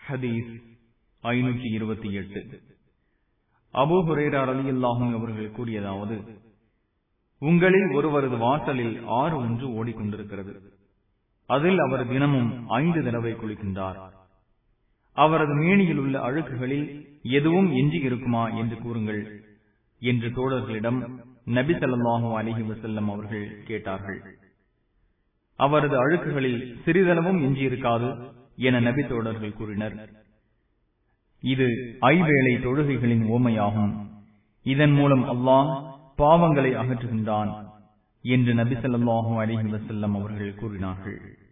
ஹதீஸ் ஐநூற்றி இருபத்தி எட்டு அபு ஹுரேரா ரலியல்லாஹும் அவர்கள் கூறியதாவது உங்களில் ஒருவரது வாசலில் ஆறு ஒன்று ஓடிக்கொண்டிருக்கிறது அதில் அவர் தினமும் ஐந்து தடவை குளிக்கின்றார் அவரது மேனியில் உள்ள அழுக்குகளில் எதுவும் எஞ்சி இருக்குமா என்று கூறுங்கள் என்று தோழர்களிடம் நபி ஸல்லல்லாஹு அலிஹி வசல்லம் அவர்கள் கேட்டார்கள் அவரது அழுக்குகளில் சிறிதளவும் எஞ்சியிருக்காது என நபி தோழர்கள் கூறினர் இது ஐவேளை தொழுகைகளின் ஓமையாகும் இதன் மூலம் அல்லாஹ் பாவங்களை அகற்றுகின்றான் என்று நபி ஸல்லல்லாஹு அலிஹி வசல்லம் அவர்கள் கூறினார்கள்